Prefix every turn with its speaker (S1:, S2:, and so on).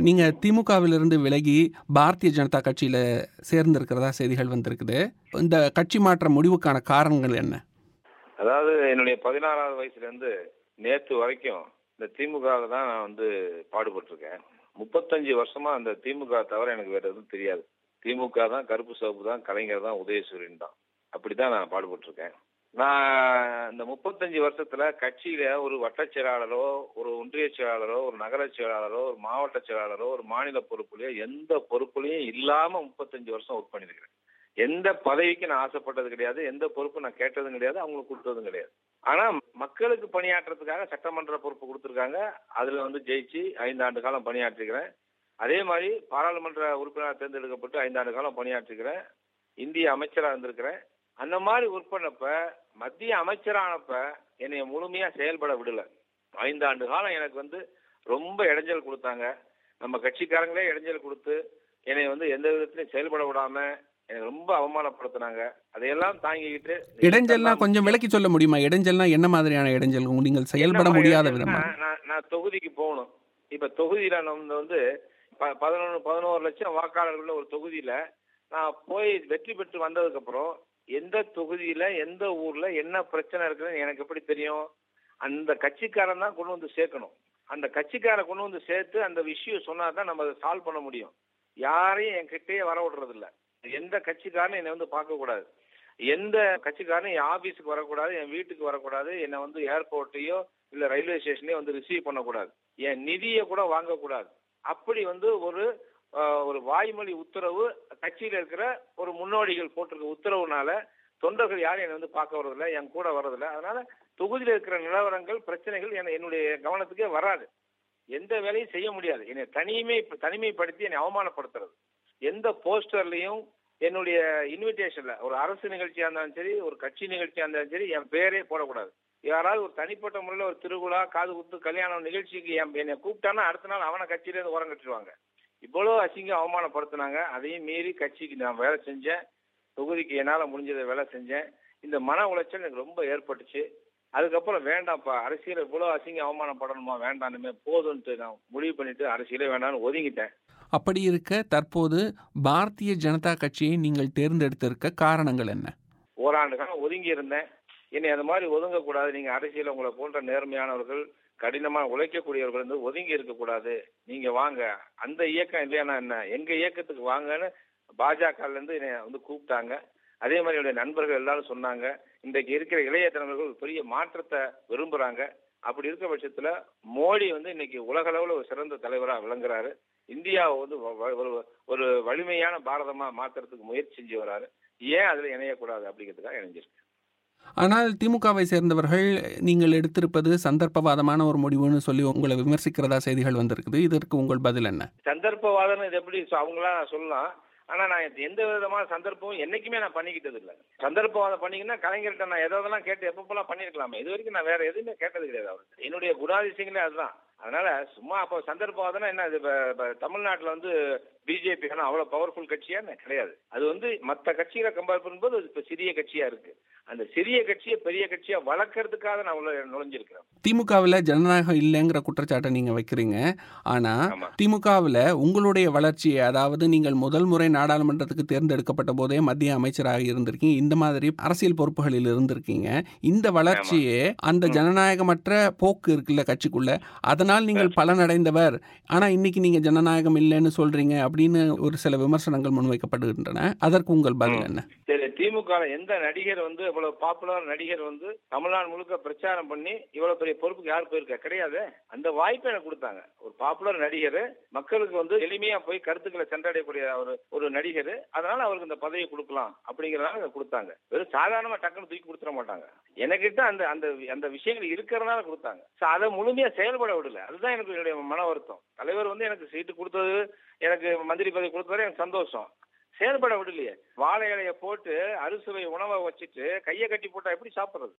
S1: நீங்க திமுகவிலிருந்து விலகி பாரதிய ஜனதா கட்சியில சேர்ந்திருக்கிறதா செய்திகள் வந்திருக்குது இந்த கட்சி மாற்ற முடிவுக்கான காரணங்கள் என்ன
S2: அதாவது என்னுடைய பதினாறாவது வயசுல இருந்து நேத்து வரைக்கும் இந்த திமுகவில் தான் நான் வந்து பாடுபட்டிருக்கேன் முப்பத்தஞ்சு வருஷமா அந்த திமுக தவிர எனக்கு வேற எதுவும் தெரியாது திமுக தான் கருப்பு சிவப்பு தான் கலைஞர் தான் உதயசூரியன் தான் அப்படிதான் நான் பாடுபட்டிருக்கேன் நான் இந்த முப்பத்தஞ்சு வருஷத்துல கட்சியில ஒரு வட்டச் செயலாளரோ ஒரு ஒன்றிய செயலாளரோ ஒரு நகர செயலாளரோ ஒரு மாவட்ட செயலாளரோ ஒரு மாநில பொறுப்புலையோ எந்த பொறுப்புலையும் இல்லாம முப்பத்தஞ்சு வருஷம் ஒர்க் பண்ணியிருக்கிறேன் எந்த பதவிக்கு நான் ஆசைப்பட்டது கிடையாது எந்த பொறுப்பு நான் கேட்டதும் கிடையாது அவங்களுக்கு கொடுத்ததும் கிடையாது ஆனா மக்களுக்கு பணியாற்றுறதுக்காக சட்டமன்ற பொறுப்பு கொடுத்துருக்காங்க அதுல வந்து ஜெயிச்சு ஐந்து ஆண்டு காலம் பணியாற்றிக்கிறேன் அதே மாதிரி பாராளுமன்ற உறுப்பினராக தேர்ந்தெடுக்கப்பட்டு ஐந்தாண்டு காலம் பணியாற்றிக்கிறேன் இந்திய அமைச்சராக இருந்திருக்கிறேன் அந்த மாதிரி ஒர்க் பண்ணப்ப மத்திய அமைச்சரானப்ப என்னைய முழுமையா செயல்பட விடல ஐந்தாண்டு காலம் எனக்கு வந்து ரொம்ப இடைஞ்சல் கொடுத்தாங்க நம்ம கட்சிக்காரங்களே இடைஞ்சல் கொடுத்து என்னை வந்து எந்த விதத்திலையும் செயல்பட விடாம எனக்கு ரொம்ப அவமானப்படுத்தினாங்க அதையெல்லாம் தாங்கிக்கிட்டு
S1: இடைஞ்சல்லாம் கொஞ்சம் விளக்கி சொல்ல முடியுமா இடைஞ்சல்னா என்ன மாதிரியான இடைஞ்சல் நீங்கள் செயல்பட
S2: என்ன
S1: முடியாத
S2: மாதிரி
S1: விதமா
S2: நான் நான் நான் தொகுதிக்கு போகணும் இப்ப தொகுதியில நம்ம வந்து ப- பதினொன்று பதினோரு லட்சம் வாக்காளர்கள் ஒரு தொகுதியில நான் போய் வெற்றி பெற்று வந்ததுக்கு அப்புறம் எந்த தொகுதியில எந்த ஊர்ல என்ன பிரச்சனை இருக்குன்னு எனக்கு எப்படி தெரியும் அந்த கட்சிக்காரன் தான் கொண்டு வந்து சேர்க்கணும் அந்த கட்சிக்காரன் கொண்டு வந்து சேர்த்து அந்த விஷயம் சொன்னா தான் நம்ம அதை சால்வ் பண்ண முடியும் யாரையும் என் கிட்டேயே வர விடுறது இல்ல எந்த கட்சிக்காரனும் என்னை வந்து பார்க்க கூடாது எந்த கட்சிக்காரனும் என் ஆபீஸுக்கு வரக்கூடாது என் வீட்டுக்கு வரக்கூடாது என்னை வந்து ஏர்போர்ட்டையோ இல்ல ரயில்வே ஸ்டேஷனையோ வந்து ரிசீவ் பண்ணக்கூடாது என் நிதியை கூட வாங்கக்கூடாது அப்படி வந்து ஒரு ஆஹ், ஒரு வாய்மொழி உத்தரவு கட்சியில இருக்கிற ஒரு முன்னோடிகள் போட்டிருக்க உத்தரவுனால தொண்டர்கள் யாரும் என்னை வந்து பார்க்க வர்றதில்ல என் கூட வர்றதில்ல அதனால தொகுதியில இருக்கிற நிலவரங்கள் பிரச்சனைகள் என்னை- என்னுடைய கவனத்துக்கே வராது எந்த வேலையும் செய்ய முடியாது என்னை தனிமை தனிமைப்படுத்தி என்னை அவமானப்படுத்துறது எந்த போஸ்டர்லயும் என்னுடைய இன்விடேஷன்ல ஒரு அரசு நிகழ்ச்சியா இருந்தாலும் சரி ஒரு கட்சி நிகழ்ச்சியா இருந்தாலும் சரி என் பேரே போடக்கூடாது யாராவது ஒரு தனிப்பட்ட முறையில் ஒரு திருவிழா காது குத்து கல்யாணம் நிகழ்ச்சிக்கு என் என்னை கூப்பிட்டானா அடுத்த நாள் அவனை கட்சியில இருந்து உரம் கட்டிடுவாங்க இவ்வளவு அசிங்கம் அவமானப்படுத்தினாங்க அதையும் மீறி கட்சிக்கு நான் வேலை செஞ்சேன் தொகுதிக்கு என்னால முடிஞ்சதை வேலை செஞ்சேன் இந்த மன உளைச்சல் எனக்கு ரொம்ப ஏற்பட்டுச்சு அதுக்கப்புறம் வேண்டாம்ப்பா அரசியல் இவ்வளவு அசிங்கம் அவமானப்படணுமா வேண்டாம்னுமே போதும்ட்டு நான் முடிவு பண்ணிட்டு அரசியலே வேண்டாம்னு ஒதுங்கிட்டேன்
S1: அப்படி இருக்க தற்போது பாரதிய ஜனதா கட்சியை நீங்கள் தேர்ந்தெடுத்திருக்க காரணங்கள் என்ன
S2: ஓராண்டு காலம் ஒதுங்கி இருந்தேன் இனி அந்த மாதிரி ஒதுங்கக்கூடாது நீங்க அரசியல் உங்களை போன்ற நேர்மையானவர்கள் கடினமா உழைக்கக்கூடியவர்கள் வந்து ஒதுங்கி இருக்கக்கூடாது நீங்க வாங்க அந்த இயக்கம் இல்லையானா என்ன எங்க இயக்கத்துக்கு வாங்கன்னு பாஜகல இருந்து என்னை வந்து கூப்பிட்டாங்க அதே மாதிரி என்னுடைய நண்பர்கள் எல்லாரும் சொன்னாங்க இன்றைக்கு இருக்கிற இளைய தலைவர்கள் பெரிய மாற்றத்தை விரும்புறாங்க அப்படி இருக்க பட்சத்துல மோடி வந்து இன்னைக்கு உலக அளவுல ஒரு சிறந்த தலைவரா விளங்குறாரு இந்தியாவை வந்து வ- வ- ஒரு ஒரு வலிமையான பாரதமா மாத்துறதுக்கு முயற்சி செஞ்சு வராரு ஏன் அதுல இணையக்கூடாது அப்படிங்கிறதுக்காக இணைஞ்சிருக்கு
S1: ஆனால் திமுகவை சேர்ந்தவர்கள் நீங்கள் எடுத்திருப்பது சந்தர்ப்பவாதமான ஒரு முடிவுன்னு சொல்லி உங்களை விமர்சிக்கிறதா செய்திகள் வந்திருக்குது இதற்கு உங்கள் பதில் என்ன
S2: சந்தர்ப்பவாதம் இது எப்படி சொ- அவங்களா சொல்லலாம் ஆனா நான் இது எந்த விதமான சந்தர்ப்பமும் என்னைக்குமே நான் பண்ணிக்கிட்டது இல்ல சந்தர்ப்பவாதம் பண்ணீங்கன்னா கலைஞர்கிட்ட நான் எதெல்லாம் கேட்டு எப்பப்பெல்லாம் பண்ணிருக்கலாமே இது வரைக்கும் நான் வேற எதுவுமே கேட்டது கிடையாது அவர்கிட்ட என்னுடைய குணாதிசயங்களே அதுதான் அதனால சும்மா அப்போ சந்தர்ப்பவாதம்னா என்ன இது இப்ப- இப்ப தமிழ்நாட்டுல வந்து பிஜேபி ஆனா அவ்வளவு பவர்ஃபுல் கட்சியா என்ன? கிடையாது அது வந்து மத்த கட்சிகளை கம்பேர் பண்ணும்போது அது இப்ப சிறிய கட்சியா இருக்கு அந்த சிறிய கட்சியை பெரிய கட்சியா வளர்க்கறதுக்காக நான் உள்ள நுழைஞ்சிருக்கிறேன்
S1: திமுகவில் ஜனநாயகம் இல்லைங்கிற குற்றச்சாட்டை நீங்கள் வைக்கிறீங்க ஆனால்
S2: ஆமா
S1: திமுகவில் உங்களுடைய வளர்ச்சியை அதாவது நீங்கள் முதல் முறை நாடாளுமன்றத்துக்கு தேர்ந்தெடுக்கப்பட்ட போதே மத்திய அமைச்சராக இருந்திருக்கீங்க இந்த மாதிரி அரசியல் பொறுப்புகளில் இருந்திருக்கீங்க இந்த வளர்ச்சியே அந்த
S2: ம்.
S1: ஜனநாயகமற்ற போக்கு இருக்குல்ல கட்சிக்குள்ள அதனால் நீங்கள் பலனடைந்தவர் ஆனால் இன்னைக்கு நீங்கள் ஜனநாயகம் இல்லைன்னு சொல்றீங்க அப்படின்னு ஒரு சில விமர்சனங்கள் முன்வைக்கப்படுகின்றன அதற்கு உங்கள் பதில்
S2: ம்.
S1: என்ன
S2: சரி திமுக ல எந்த நடிகர் வந்து இவ்வளவு பாப்புலர் நடிகர் வந்து தமிழ்நாடு முழுக்க பிரச்சாரம் பண்ணி இவ்வளவு பெரிய பொறுப்புக்கு யார் போயிருக்கா கிடையாது அந்த வாய்ப்பை எனக்கு கொடுத்தாங்க ஒரு பாப்புலர் நடிகர் மக்களுக்கு வந்து எளிமையா போய் கருத்துக்களை சென்றடையக்கூடிய ஒரு ஒரு நடிகர் அதனால அவருக்கு இந்த பதவியை கொடுக்கலாம் அப்படிங்கறதால எனக்கு கொடுத்தாங்க வெறும் சாதாரணமா டக்குன்னு தூக்கி கொடுத்துட மாட்டாங்க எனக்கிட்ட அந்த அந்த அந்த விஷயங்கள் இருக்கிறதுனால கொடுத்தாங்க So அதை முழுமையா செயல்பட விடல அதுதான் எனக்கு என்னுடைய மன வருத்தம் தலைவர் வந்து எனக்கு சீட்டு கொடுத்தது எனக்கு மந்திரி பதவி கொடுத்தது எனக்கு சந்தோஷம் செயல்பட விடலையே வாழை இலைய போட்டு அறுசுவை உணவை வச்சுட்டு கையை கட்டி போட்டா எப்படி சாப்பிடுறது